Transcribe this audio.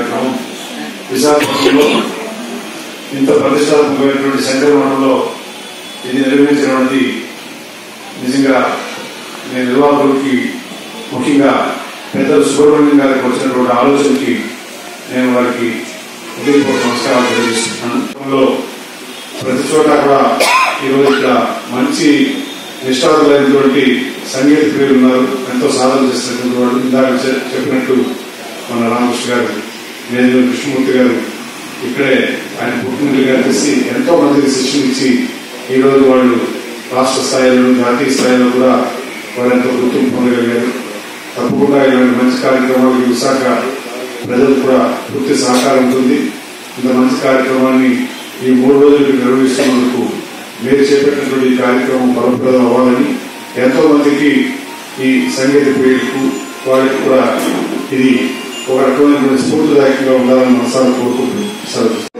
కార్యక్రమం విశాఖపట్నంలో ఇంత ప్రతిష్టాత్మకమైనటువంటి శంకరమఠంలో ఇది నిర్వహించినటువంటి నిజంగా నేను నిర్వాహకులకి ముఖ్యంగా పెద్దలు సుబ్రహ్మణ్యం గారికి వచ్చినటువంటి ఆలోచనకి నేను వారికి హృదయపూర్వక నమస్కారాలు తెలియజేస్తున్నాను గతంలో ప్రతి చోట కూడా ఈరోజు ఇక్కడ మంచి నిష్ఠాతులైనటువంటి సంగీత ప్రియులు ఉన్నారు ఎంతో సాధన చేసినటువంటి వాళ్ళు ఇందాక చె- చెప్పినట్టు మన రామకృష్ణ గారు నేను కృష్ణమూర్తి గారు ఇక్కడే ఆయన పుట్టినట్టుగా చేసి ఎంతో మందికి శిక్షణ ఇచ్చి ఈ రోజు వాళ్ళు రాష్ట్ర స్థాయిలో జాతీయ స్థాయిలో కూడా వారు ఎంతో గుర్తింపు పొందగలిగారు తప్పకుండా ఇలాంటి మంచి కార్యక్రమాలకి విశాఖ ప్రజలు కూడా పూర్తి సహకారం ఉంటుంది ఇంత మంచి కార్యక్రమాన్ని ఈ మూడు రోజులు నిర్వహిస్తున్నందుకు మీరు చేపట్టినటువంటి ఈ కార్యక్రమం ఫలప్రదం అవ్వాలని ఎంతో మందికి ఈ సంగీత ప్రియులకు వారికి కూడా ఇది ఒక రకమైనటువంటి స్ఫూర్తిదాయకంగా ఉండాలని మనసారి కోరుకుంటున్నాను సెలవు